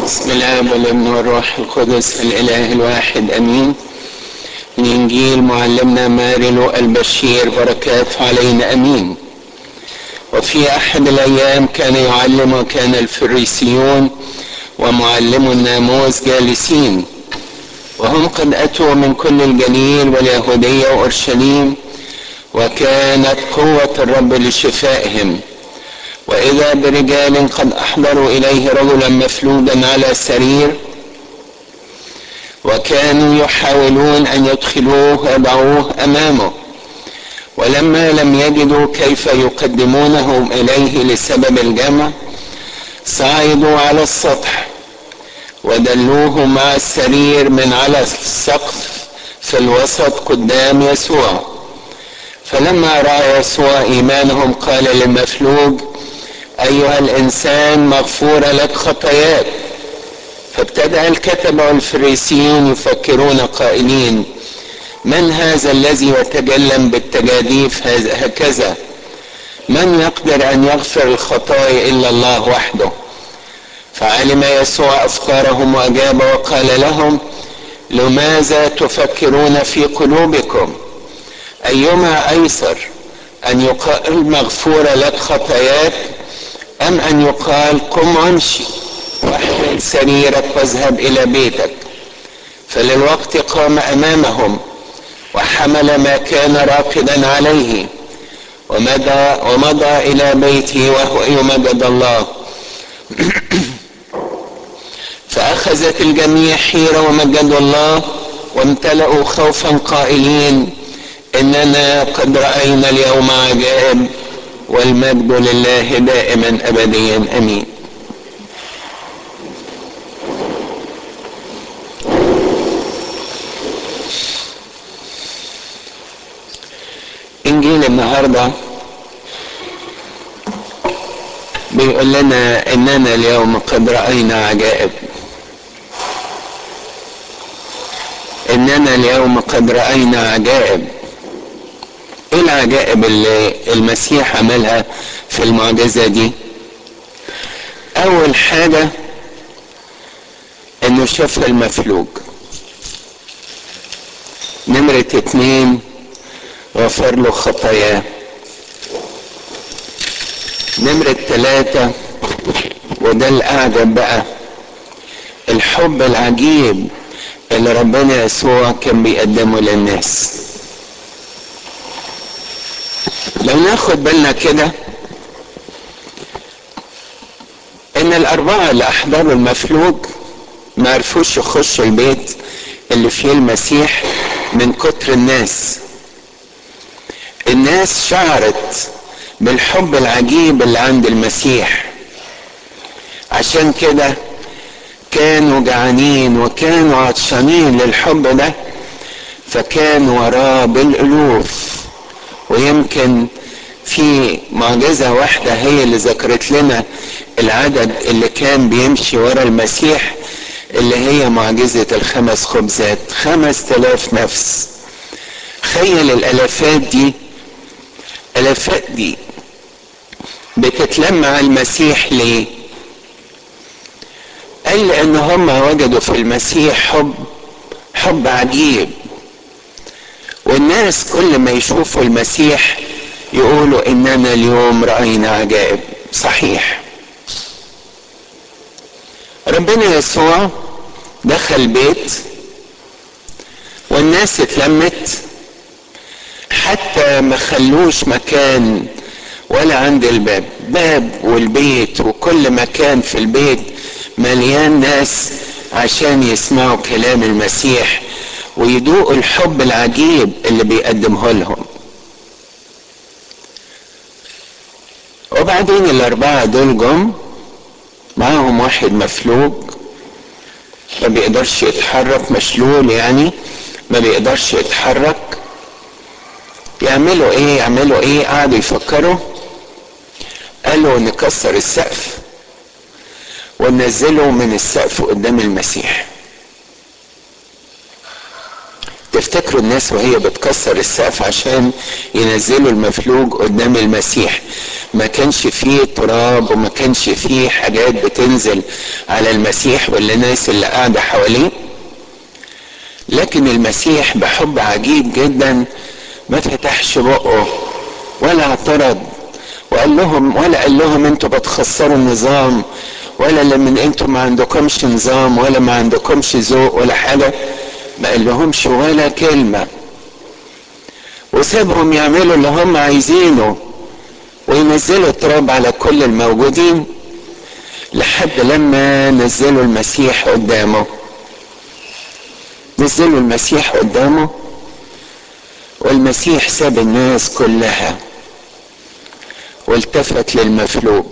بسم الله والابن والروح القدس الاله الواحد امين من انجيل معلمنا مارلو البشير بركاته علينا امين وفي احد الايام كان يعلم وكان الفريسيون ومعلم الناموس جالسين وهم قد اتوا من كل الجليل واليهوديه واورشليم وكانت قوه الرب لشفائهم واذا برجال قد احضروا اليه رجلا مفلودا على سرير وكانوا يحاولون ان يدخلوه ويضعوه امامه ولما لم يجدوا كيف يقدمونهم اليه لسبب الجمع صعدوا على السطح ودلوه مع السرير من على السقف في الوسط قدام يسوع فلما راى يسوع ايمانهم قال للمفلوج ايها الانسان مغفور لك خطاياك فابتدا الكتبه والفريسيون يفكرون قائلين من هذا الذي يتكلم بالتجاديف هكذا من يقدر ان يغفر الخطايا الا الله وحده فعلم يسوع افكارهم واجاب وقال لهم لماذا تفكرون في قلوبكم ايما ايسر ان يقال مغفور لك خطاياك ام ان يقال قم وامشي واحمل سريرك واذهب الى بيتك فللوقت قام امامهم وحمل ما كان راقدا عليه ومضى ومضى الى بيته وهو يمجد الله فاخذت الجميع حيره ومجدوا الله وامتلأوا خوفا قائلين اننا قد راينا اليوم عجائب والمجد لله دائما ابديا امين انجيل النهارده بيقول لنا اننا اليوم قد راينا عجائب اننا اليوم قد راينا عجائب ايه العجائب اللي المسيح عملها في المعجزه دي اول حاجه انه شاف المفلوج نمرة اتنين غفر له خطاياه نمرة تلاتة وده الأعجب بقى الحب العجيب اللي ربنا يسوع كان بيقدمه للناس لو ناخد بالنا كده ان الاربعه اللي احضروا المفلوج ما عرفوش يخشوا البيت اللي فيه المسيح من كتر الناس الناس شعرت بالحب العجيب اللي عند المسيح عشان كده كانوا جعانين وكانوا عطشانين للحب ده فكان وراه بالالوف ويمكن في معجزة واحدة هي اللي ذكرت لنا العدد اللي كان بيمشي ورا المسيح اللي هي معجزة الخمس خبزات خمس تلاف نفس تخيل الالافات دي الافات دي بتتلم على المسيح ليه قال لان هم وجدوا في المسيح حب حب عجيب والناس كل ما يشوفوا المسيح يقولوا اننا اليوم راينا عجائب صحيح ربنا يسوع دخل بيت والناس اتلمت حتى ما خلوش مكان ولا عند الباب باب والبيت وكل مكان في البيت مليان ناس عشان يسمعوا كلام المسيح ويدوقوا الحب العجيب اللي بيقدمه لهم وبعدين الأربعة دول جم معاهم واحد مفلوج ما بيقدرش يتحرك مشلول يعني ما بيقدرش يتحرك يعملوا ايه يعملوا ايه قعدوا يفكروا قالوا نكسر السقف وننزله من السقف قدام المسيح تفتكروا الناس وهي بتكسر السقف عشان ينزلوا المفلوج قدام المسيح ما كانش فيه تراب وما كانش فيه حاجات بتنزل على المسيح والناس اللي قاعدة حواليه لكن المسيح بحب عجيب جدا ما فتحش بقه ولا اعترض وقال لهم ولا قال لهم انتوا بتخسروا النظام ولا لما انتوا ما عندكمش نظام ولا ما عندكمش ذوق ولا حاجه ما قال لهمش ولا كلمه وسابهم يعملوا اللي هم عايزينه وينزلوا التراب على كل الموجودين لحد لما نزلوا المسيح قدامه نزلوا المسيح قدامه والمسيح ساب الناس كلها والتفت للمفلوج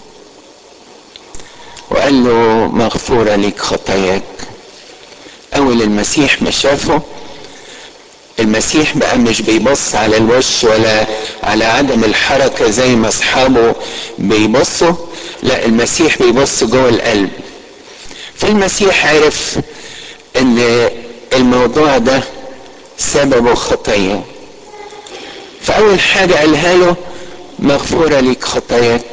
وقال له مغفورة لك خطاياك أول المسيح ما شافه المسيح بقى مش بيبص على الوش ولا على عدم الحركة زي ما أصحابه بيبصوا لا المسيح بيبص جوه القلب فالمسيح عرف ان الموضوع ده سببه خطية فأول حاجة قالها له مغفورة لك خطاياك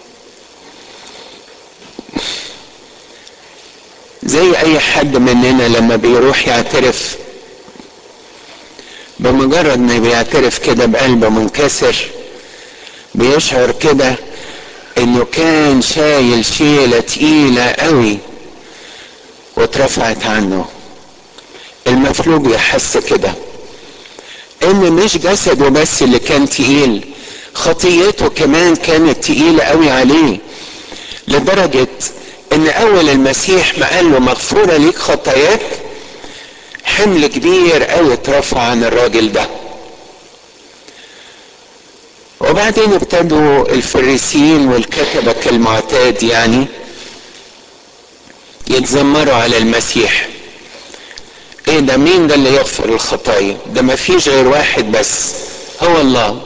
زي أي حد مننا لما بيروح يعترف بمجرد ما بيعترف كده بقلبه منكسر بيشعر كده انه كان شايل شيلة تقيلة قوي واترفعت عنه المفلوج يحس كده ان مش جسده بس اللي كان تقيل خطيته كمان كانت تقيلة قوي عليه لدرجة ان اول المسيح ما قال له مغفورة ليك خطاياك حمل كبير قوي اترفع عن الراجل ده وبعدين ابتدوا الفريسيين والكتبة كالمعتاد يعني يتذمروا على المسيح ايه ده مين ده اللي يغفر الخطايا ده ما فيش غير واحد بس هو الله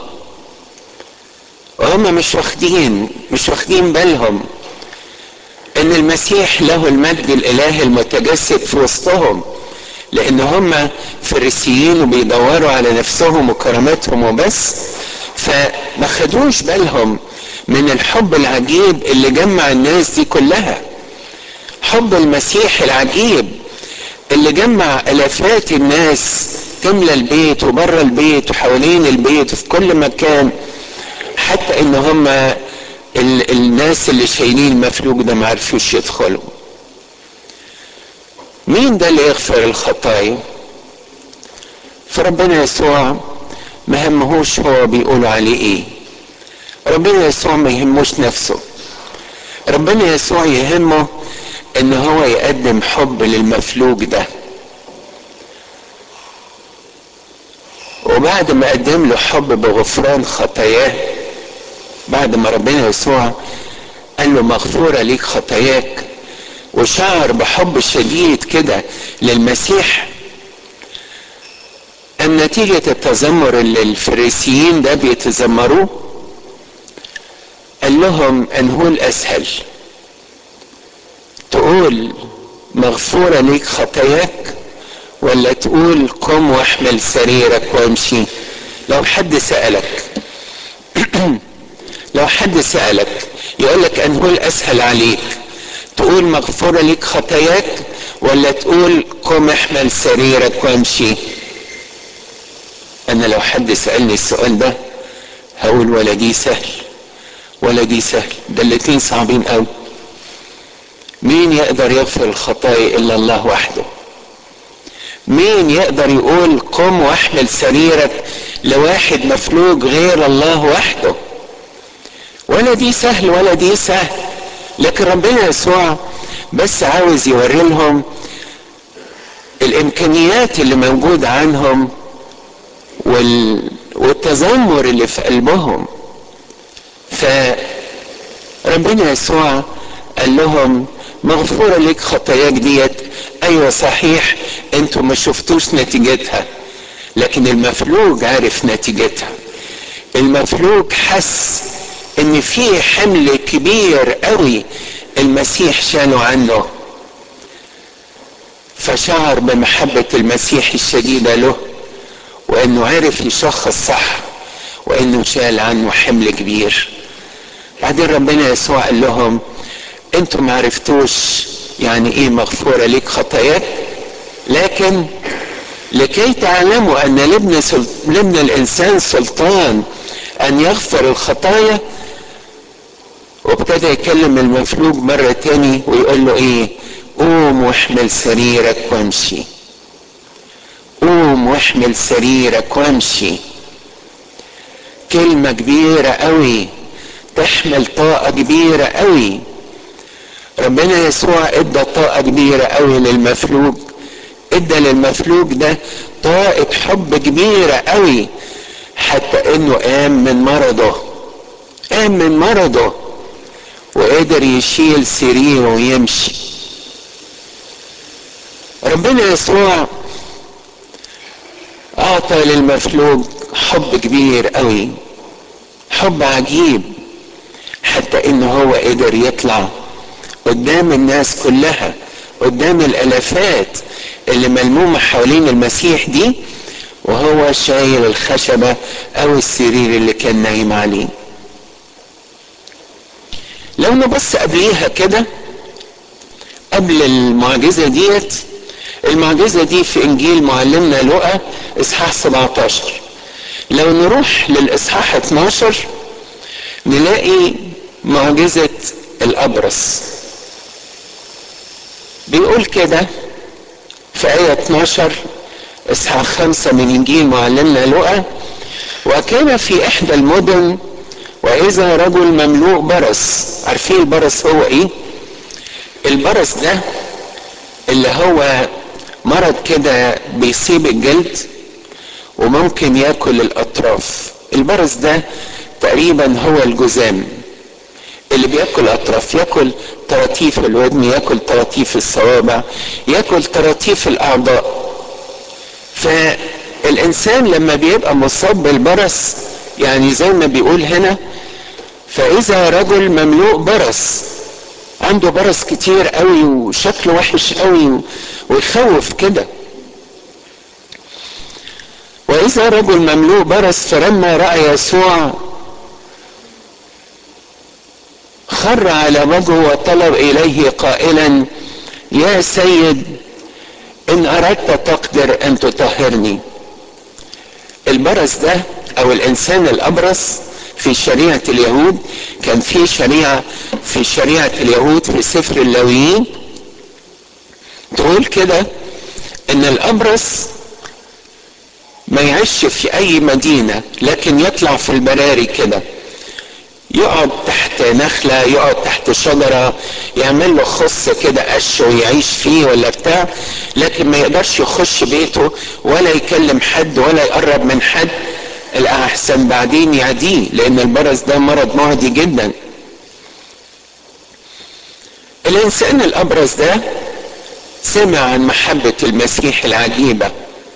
وهم مش واخدين مش واخدين بالهم ان المسيح له المجد الالهي المتجسد في وسطهم لان هم فريسيين وبيدوروا على نفسهم وكراماتهم وبس فما خدوش بالهم من الحب العجيب اللي جمع الناس دي كلها حب المسيح العجيب اللي جمع الافات الناس تملى البيت وبره البيت وحوالين البيت وفي كل مكان حتى ان هم ال الناس اللي شايلين المفلوج ده ما عرفوش يدخلوا مين ده اللي يغفر الخطايا فربنا يسوع ما همهوش هو بيقولوا عليه ايه ربنا يسوع ما يهموش نفسه ربنا يسوع يهمه ان هو يقدم حب للمفلوج ده وبعد ما قدم له حب بغفران خطاياه بعد ما ربنا يسوع قال له مغفورة ليك خطاياك وشعر بحب شديد كده للمسيح أم نتيجة التذمر اللي الفريسيين ده بيتذمروه قال لهم أنه الأسهل تقول مغفورة ليك خطاياك ولا تقول قم واحمل سريرك وامشي لو حد سألك لو حد سألك يقول لك أنه الأسهل عليك تقول مغفورة ليك خطاياك ولا تقول قم احمل سريرك وامشي أنا لو حد سألني السؤال ده هقول ولا دي سهل ولا دي سهل ده الاتنين صعبين قوي مين يقدر يغفر الخطايا الا الله وحده مين يقدر يقول قم واحمل سريرك لواحد مفلوج غير الله وحده ولا دي سهل ولا دي سهل لكن ربنا يسوع بس عاوز يوري لهم الامكانيات اللي موجودة عنهم وال... والتذمر اللي في قلبهم فربنا يسوع قال لهم مغفورة لك خطاياك ديت ايوه صحيح انتوا ما شفتوش نتيجتها لكن المفلوج عارف نتيجتها المفلوج حس ان في حمل كبير قوي المسيح شاله عنه فشعر بمحبة المسيح الشديدة له وانه عرف يشخص صح وانه شال عنه حمل كبير بعدين ربنا يسوع قال لهم انتوا ما عرفتوش يعني ايه مغفوره ليك خطاياك لكن لكي تعلموا ان لابن, سل... لابن الانسان سلطان ان يغفر الخطايا وابتدى يكلم المفلوج مرة تاني ويقول له ايه قوم واحمل سريرك وامشي قوم واحمل سريرك وامشي كلمة كبيرة قوي تحمل طاقة كبيرة قوي ربنا يسوع ادى طاقة كبيرة قوي للمفلوج ادى للمفلوج ده طاقة حب كبيرة قوي حتى انه قام من مرضه قام من مرضه وقدر يشيل سريره ويمشي ربنا يسوع اعطى للمفلوج حب كبير قوي حب عجيب حتى انه هو قدر يطلع قدام الناس كلها قدام الالافات اللي ملمومه حوالين المسيح دي وهو شايل الخشبه او السرير اللي كان نايم عليه لو نبص قبليها كده قبل المعجزه ديت المعجزه دي في انجيل معلمنا لقى اصحاح 17 لو نروح للاصحاح 12 نلاقي معجزه الابرص بيقول كده في آية 12 إصحاح خمسة من إنجيل معلمنا لقى وكان في إحدى المدن وإذا رجل مملوء برص عارفين البرص هو إيه؟ البرص ده اللي هو مرض كده بيصيب الجلد وممكن ياكل الأطراف البرص ده تقريبا هو الجذام اللي بياكل اطراف ياكل طراطيف الودن ياكل طراطيف الصوابع ياكل طراطيف الاعضاء فالانسان لما بيبقى مصاب بالبرص يعني زي ما بيقول هنا فاذا رجل مملوء برص عنده برص كتير قوي وشكله وحش قوي ويخوف كده واذا رجل مملوء برص فلما راى يسوع خر على وجهه وطلب اليه قائلا يا سيد ان اردت تقدر ان تطهرني البرص ده او الانسان الابرص في شريعه اليهود كان في شريعه في شريعه اليهود في سفر اللاويين تقول كده ان الابرص ما يعيش في اي مدينه لكن يطلع في البراري كده يقعد تحت نخلة يقعد تحت شجرة يعمل له خص كده قش ويعيش فيه ولا بتاع لكن ما يقدرش يخش بيته ولا يكلم حد ولا يقرب من حد الأحسن بعدين يعديه لأن البرص ده مرض معدي جدا الإنسان الأبرص ده سمع عن محبة المسيح العجيبة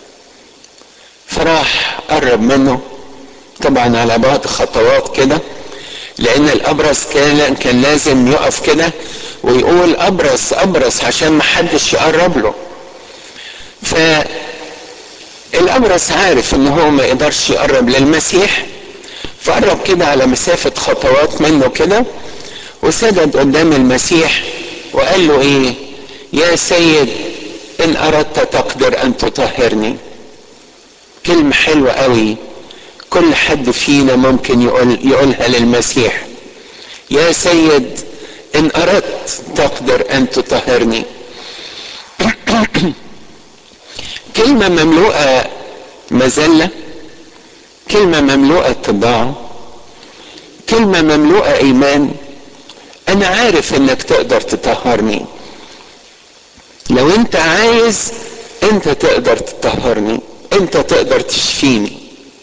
فراح قرب منه طبعا على بعض خطوات كده لان الابرص كان كان لازم يقف كده ويقول ابرص ابرص عشان ما حدش يقرب له ف الابرص عارف ان هو ما يقدرش يقرب للمسيح فقرب كده على مسافة خطوات منه كده وسجد قدام المسيح وقال له ايه يا سيد ان اردت تقدر ان تطهرني كلمة حلوة قوي كل حد فينا ممكن يقول يقولها للمسيح يا سيد ان اردت تقدر ان تطهرني كلمه مملوءه مذله كلمه مملوءه طباع كلمه مملوءه ايمان انا عارف انك تقدر تطهرني لو انت عايز انت تقدر تطهرني انت تقدر تشفيني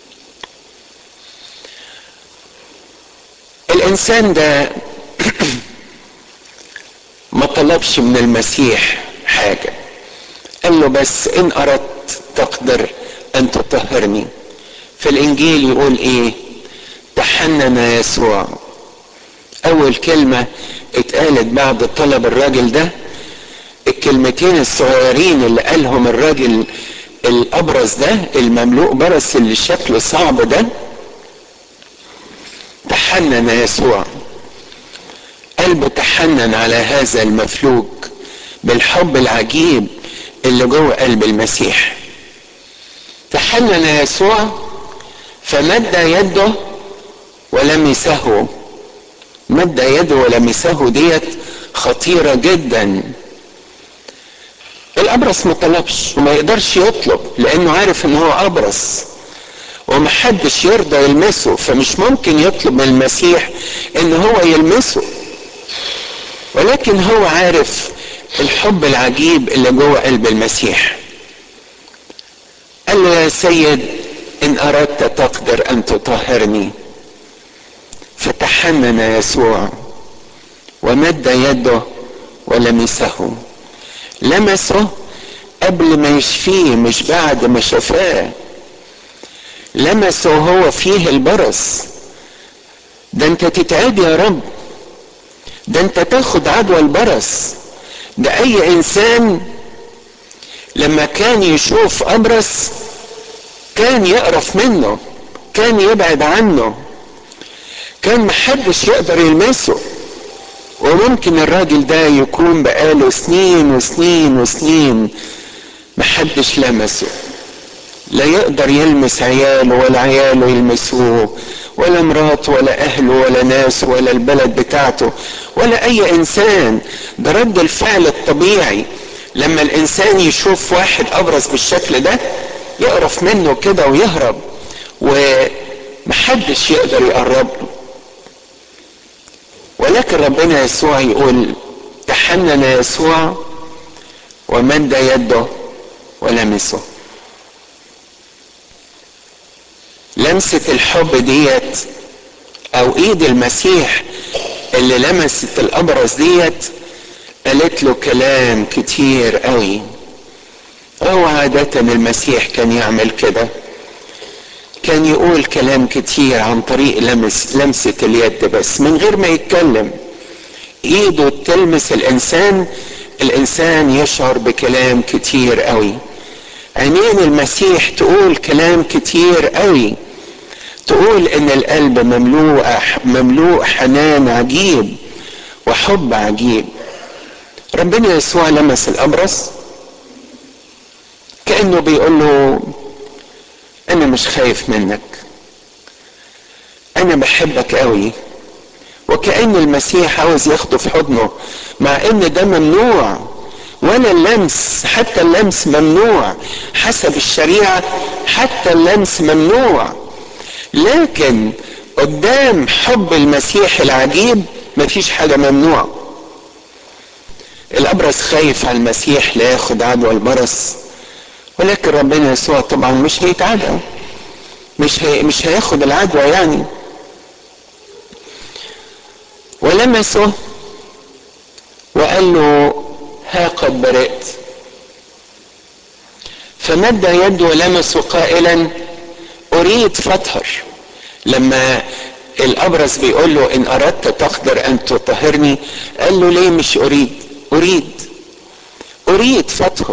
الانسان ده ما طلبش من المسيح حاجة قال له بس ان اردت تقدر ان تطهرني في الانجيل يقول ايه تحنن يسوع اول كلمة اتقالت بعد طلب الراجل ده الكلمتين الصغيرين اللي قالهم الراجل الابرص ده المملوء برص اللي شكله صعب ده تحنن يسوع قلبه تحنن على هذا المفلوج بالحب العجيب اللي جوه قلب المسيح تحنن يسوع فمد يده ولمسه مد يده ولمسه ديت خطيرة جدا الأبرص ما طلبش وما يقدرش يطلب لأنه عارف إن هو أبرص ومحدش يرضى يلمسه فمش ممكن يطلب من المسيح إن هو يلمسه ولكن هو عارف الحب العجيب اللي جوه قلب المسيح قال له يا سيد إن أردت تقدر أن تطهرني فتحنن يسوع ومد يده ولمسه لمسه قبل ما يشفيه مش بعد ما شفاه لمسه وهو فيه البرص ده انت تتعب يا رب ده انت تاخد عدوى البرص ده اي انسان لما كان يشوف ابرص كان يقرف منه كان يبعد عنه كان محدش يقدر يلمسه وممكن الراجل ده يكون بقاله سنين وسنين وسنين محدش لمسه لا يقدر يلمس عياله ولا عياله يلمسوه ولا مراته ولا اهله ولا ناس ولا البلد بتاعته ولا اي انسان ده رد الفعل الطبيعي لما الانسان يشوف واحد ابرز بالشكل ده يقرف منه كده ويهرب ومحدش يقدر يقرب له ولكن ربنا يسوع يقول تحنن يسوع ومد يده ولمسه لمسة الحب ديت او ايد المسيح اللي لمست الابرص ديت قالت له كلام كتير قوي هو عادة المسيح كان يعمل كده كان يقول كلام كتير عن طريق لمس لمسة اليد بس من غير ما يتكلم ايده تلمس الانسان الانسان يشعر بكلام كتير قوي عينين المسيح تقول كلام كتير قوي تقول ان القلب مملوء مملوء حنان عجيب وحب عجيب ربنا يسوع لمس الابرص كانه بيقول له انا مش خايف منك انا بحبك قوي وكأن المسيح عاوز ياخده في حضنه مع ان ده ممنوع ولا اللمس حتى اللمس ممنوع حسب الشريعة حتى اللمس ممنوع لكن قدام حب المسيح العجيب مفيش حاجة ممنوع الأبرص خايف على المسيح لا ياخد عدوى البرص ولكن ربنا يسوع طبعا مش هيتعدى مش هي مش هياخد العدوى يعني ولمسه وقال له ها قد برئت فمد يده ولمسه قائلا اريد فطهر لما الابرص بيقول له ان اردت تقدر ان تطهرني قال له ليه مش اريد اريد اريد فطهر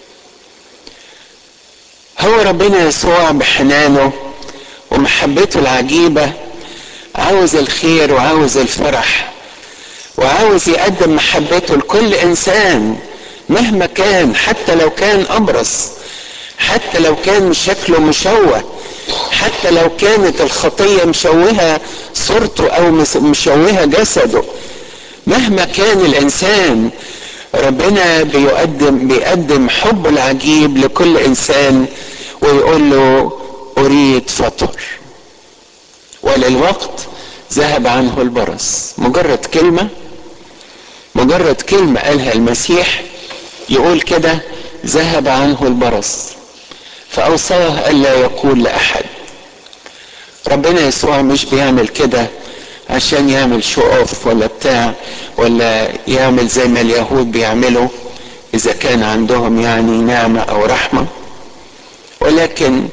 هو ربنا يسوع بحنانه ومحبته العجيبة عاوز الخير وعاوز الفرح وعاوز يقدم محبته لكل انسان مهما كان حتى لو كان ابرص حتى لو كان شكله مشوه حتى لو كانت الخطية مشوهة صورته او مشوهة جسده مهما كان الانسان ربنا بيقدم بيقدم حبه العجيب لكل انسان ويقول له اريد فطر وللوقت ذهب عنه البرص مجرد كلمة مجرد كلمة قالها المسيح يقول كده ذهب عنه البرص فأوصاه ألا يقول لأحد ربنا يسوع مش بيعمل كده عشان يعمل شو اوف ولا بتاع ولا يعمل زي ما اليهود بيعملوا اذا كان عندهم يعني نعمة او رحمة ولكن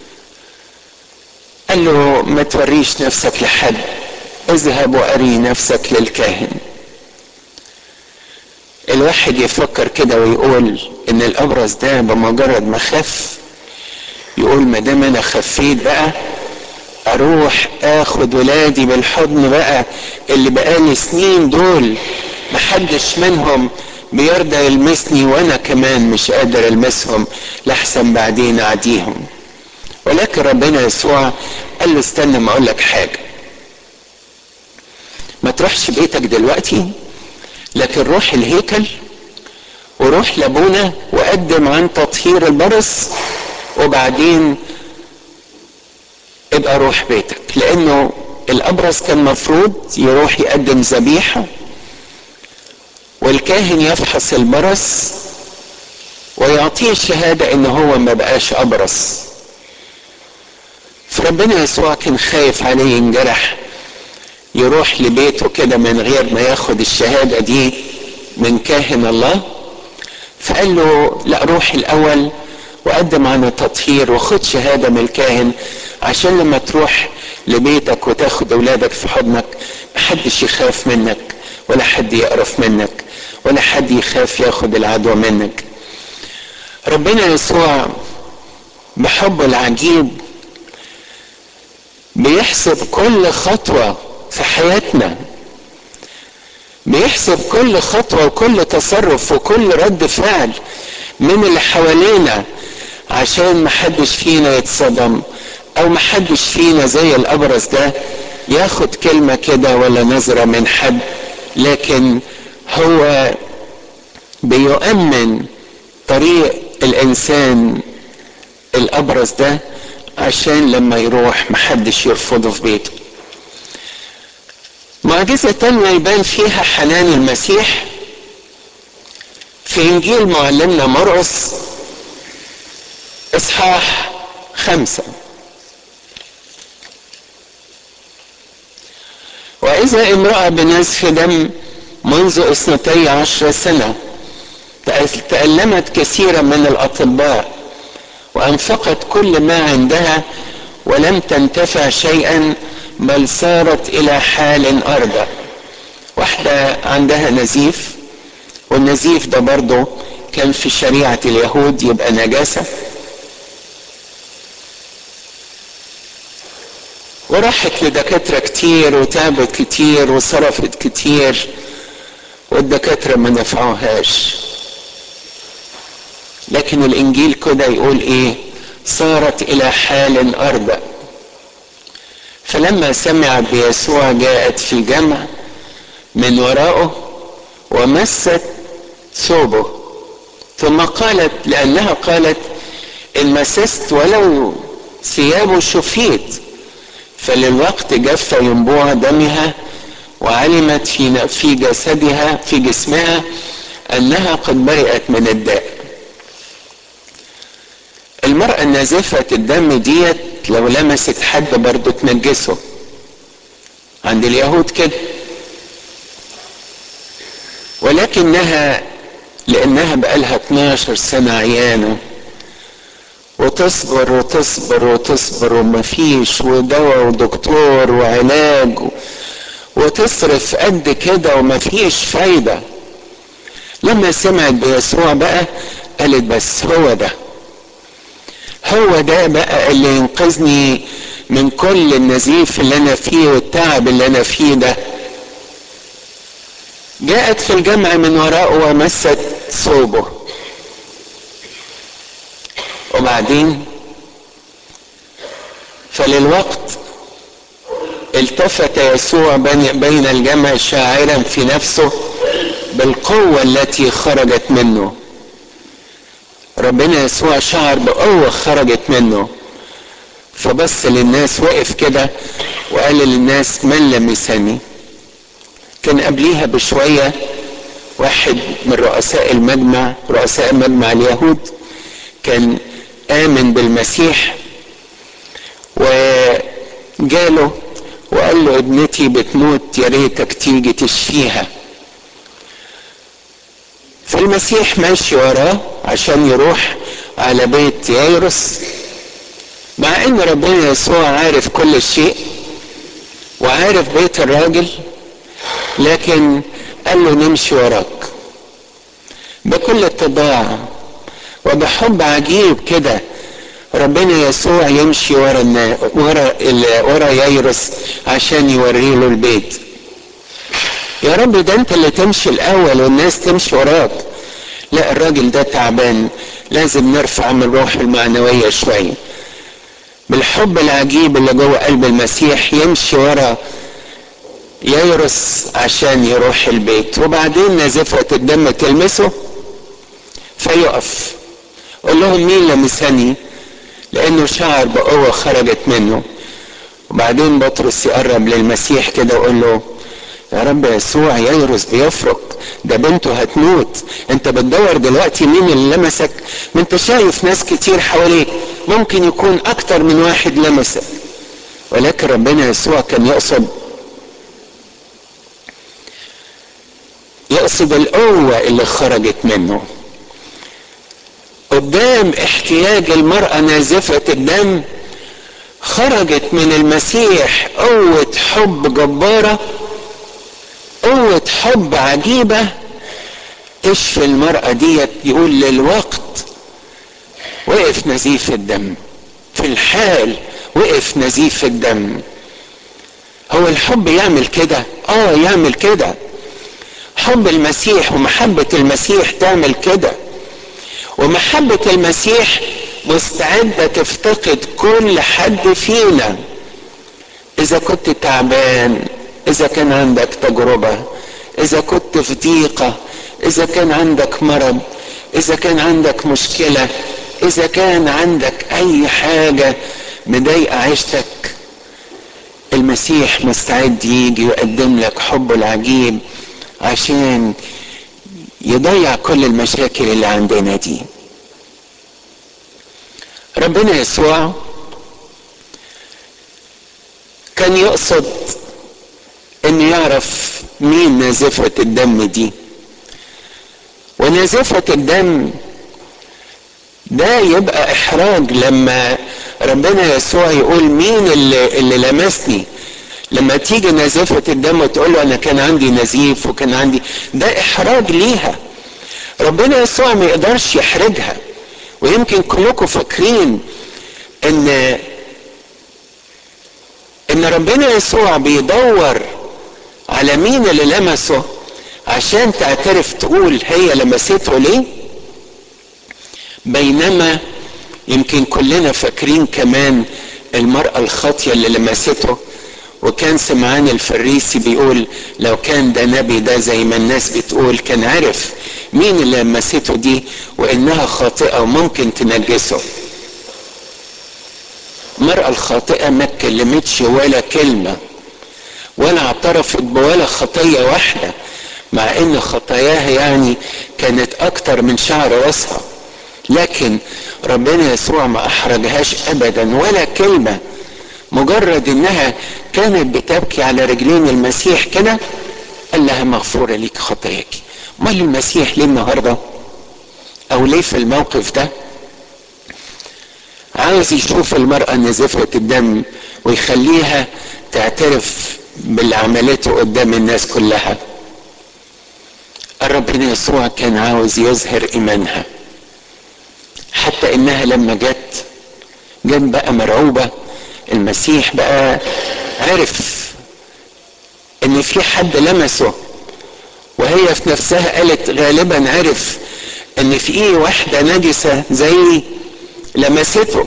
قال له ما توريش نفسك لحد اذهب واري نفسك للكاهن الواحد يفكر كده ويقول ان الابرص ده بمجرد ما خف يقول ما دام انا خفيت بقى اروح اخد ولادي بالحضن بقى اللي بقالي سنين دول محدش منهم بيرضى يلمسني وانا كمان مش قادر المسهم لحسن بعدين اعديهم ولكن ربنا يسوع قال له استنى ما اقول لك حاجه ما تروحش بيتك دلوقتي لكن روح الهيكل وروح لابونا وقدم عن تطهير البرص وبعدين ابقى روح بيتك لانه الابرص كان مفروض يروح يقدم ذبيحه والكاهن يفحص البرص ويعطيه الشهاده ان هو ما بقاش ابرص فربنا يسوع كان خايف عليه ينجرح يروح لبيته كده من غير ما ياخد الشهاده دي من كاهن الله فقال له لا روح الاول وقدم عن التطهير وخد شهاده من الكاهن عشان لما تروح لبيتك وتاخد اولادك في حضنك محدش يخاف منك ولا حد يقرف منك ولا حد يخاف ياخد العدوى منك ربنا يسوع بحبه العجيب بيحسب كل خطوه في حياتنا بيحسب كل خطوه وكل تصرف وكل رد فعل من اللي حوالينا عشان محدش فينا يتصدم او محدش فينا زي الابرص ده ياخد كلمة كده ولا نظرة من حد لكن هو بيؤمن طريق الانسان الابرص ده عشان لما يروح محدش يرفضه في بيته معجزة تانية يبان فيها حنان المسيح في انجيل معلمنا مرقس اصحاح خمسة واذا امرأة بنزف دم منذ اثنتي عشر سنة تألمت كثيرا من الاطباء وانفقت كل ما عندها ولم تنتفع شيئا بل صارت الى حال ارضى واحدة عندها نزيف والنزيف ده برضه كان في شريعة اليهود يبقى نجاسة وراحت لدكاترة كتير وتعبت كتير وصرفت كتير والدكاترة ما نفعوهاش لكن الانجيل كده يقول ايه صارت الى حال ارضى فلما سمعت بيسوع جاءت في الجمع من وراءه ومست ثوبه ثم قالت لانها قالت ان مسست ولو ثيابه شفيت فللوقت جف ينبوع دمها وعلمت في في جسدها في جسمها انها قد برئت من الداء المرأة النازفة الدم ديت لو لمست حد برضه تنجسه عند اليهود كده ولكنها لانها بقالها 12 سنة عيانة وتصبر وتصبر وتصبر ومفيش ودواء ودكتور وعلاج وتصرف قد كده ومفيش فايدة لما سمعت بيسوع بقى قالت بس هو ده هو ده بقى اللي ينقذني من كل النزيف اللي انا فيه والتعب اللي انا فيه ده جاءت في الجمع من وراءه ومست ثوبه وبعدين فللوقت التفت يسوع بين الجمع شاعرا في نفسه بالقوة التي خرجت منه ربنا يسوع شعر بقوة خرجت منه فبص للناس وقف كده وقال للناس من لمسني كان قبليها بشوية واحد من رؤساء المجمع رؤساء مجمع اليهود كان آمن بالمسيح وجاله وقال له ابنتي بتموت يا ريتك تيجي تشفيها فالمسيح ماشي وراه عشان يروح على بيت يايرس مع ان ربنا يسوع عارف كل شيء وعارف بيت الراجل لكن قال له نمشي وراك بكل اتباع وبحب عجيب كده ربنا يسوع يمشي ورا النا... ورا ال... ورا ييرس عشان يوري له البيت يا رب ده انت اللي تمشي الاول والناس تمشي وراك لا الراجل ده تعبان لازم نرفع من الروح المعنويه شويه بالحب العجيب اللي جوه قلب المسيح يمشي ورا ييرس عشان يروح البيت وبعدين نازفة الدم تلمسه فيقف قول لهم مين لمسني لانه شعر بقوة خرجت منه وبعدين بطرس يقرب للمسيح كده ويقول له يا رب يسوع ييرس بيفرق ده بنته هتموت انت بتدور دلوقتي مين اللي لمسك ما انت شايف ناس كتير حواليك ممكن يكون اكتر من واحد لمسك ولكن ربنا يسوع كان يقصد يقصد القوة اللي خرجت منه قدام احتياج المرأة نازفة الدم خرجت من المسيح قوة حب جبارة قوة حب عجيبة تشفي المرأة ديت يقول للوقت وقف نزيف الدم في الحال وقف نزيف الدم هو الحب يعمل كده اه يعمل كده حب المسيح ومحبة المسيح تعمل كده ومحبة المسيح مستعدة تفتقد كل حد فينا إذا كنت تعبان إذا كان عندك تجربة إذا كنت في ضيقة إذا كان عندك مرض إذا كان عندك مشكلة إذا كان عندك أي حاجة مضايقة عيشتك المسيح مستعد يجي ويقدم لك حبه العجيب عشان يضيع كل المشاكل اللي عندنا دي ربنا يسوع كان يقصد انه يعرف مين نازفة الدم دي ونازفة الدم ده يبقى احراج لما ربنا يسوع يقول مين اللي, اللي لمسني لما تيجي نازفة الدم وتقول له انا كان عندي نزيف وكان عندي ده احراج ليها ربنا يسوع ما يقدرش يحرجها ويمكن كلكم فاكرين ان ان ربنا يسوع بيدور على مين اللي لمسه عشان تعترف تقول هي لمسته ليه بينما يمكن كلنا فاكرين كمان المرأة الخاطية اللي لمسته وكان سمعان الفريسي بيقول لو كان ده نبي ده زي ما الناس بتقول كان عرف مين اللي لمسته دي وانها خاطئة وممكن تنجسه المرأة الخاطئة ما اتكلمتش ولا كلمة ولا اعترفت بولا خطية واحدة مع ان خطاياها يعني كانت اكتر من شعر راسها لكن ربنا يسوع ما احرجهاش ابدا ولا كلمة مجرد انها كانت بتبكي على رجلين المسيح كده قال لها مغفورة ليك خطاياك امال المسيح ليه النهاردة او ليه في الموقف ده عاوز يشوف المرأة نزفة الدم ويخليها تعترف باللي عملته قدام الناس كلها ربنا يسوع كان عاوز يظهر ايمانها حتى انها لما جت جت بقى مرعوبة المسيح بقى عرف ان في حد لمسه وهي في نفسها قالت غالبا عرف ان في ايه واحدة نجسة زي لمسته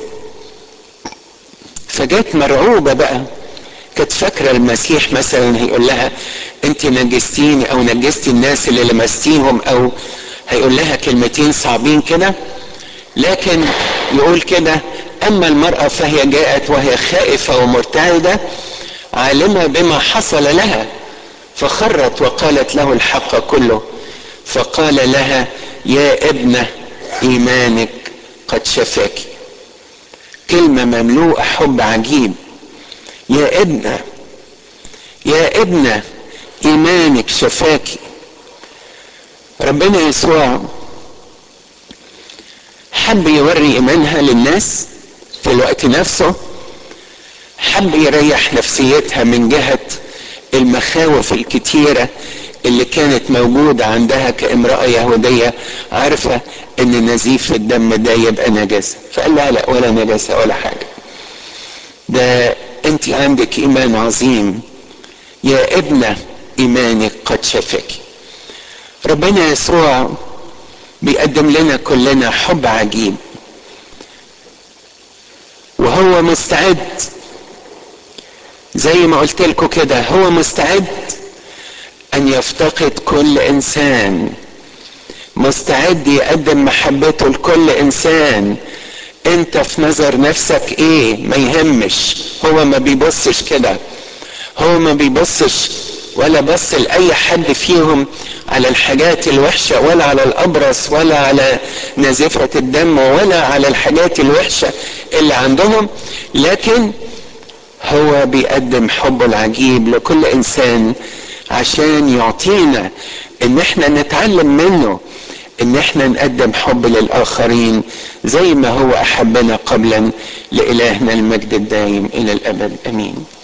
فجت مرعوبة بقى كانت فاكرة المسيح مثلا هيقول لها انت نجستيني او نجستي الناس اللي لمستيهم او هيقول لها كلمتين صعبين كده لكن يقول كده اما المرأة فهي جاءت وهي خائفة ومرتعدة عالمة بما حصل لها فخرت وقالت له الحق كله فقال لها يا ابنة ايمانك قد شفاك كلمة مملوءة حب عجيب يا ابنة يا ابنة ايمانك شفاكي ربنا يسوع حب يوري ايمانها للناس في الوقت نفسه حب يريح نفسيتها من جهة المخاوف الكتيرة اللي كانت موجودة عندها كامرأة يهودية عارفة ان نزيف الدم ده يبقى نجاسة فقال لها لا ولا نجاسة ولا حاجة ده انت عندك ايمان عظيم يا ابنة ايمانك قد شفك ربنا يسوع بيقدم لنا كلنا حب عجيب وهو مستعد زي ما قلت لكم كده هو مستعد ان يفتقد كل انسان مستعد يقدم محبته لكل انسان انت في نظر نفسك ايه ما يهمش هو ما بيبصش كده هو ما بيبصش ولا بص لاي حد فيهم على الحاجات الوحشة ولا على الابرص ولا على نزفة الدم ولا على الحاجات الوحشة اللي عندهم لكن هو بيقدم حبه العجيب لكل انسان عشان يعطينا ان احنا نتعلم منه ان احنا نقدم حب للاخرين زي ما هو احبنا قبلا لالهنا المجد الدائم الى الابد امين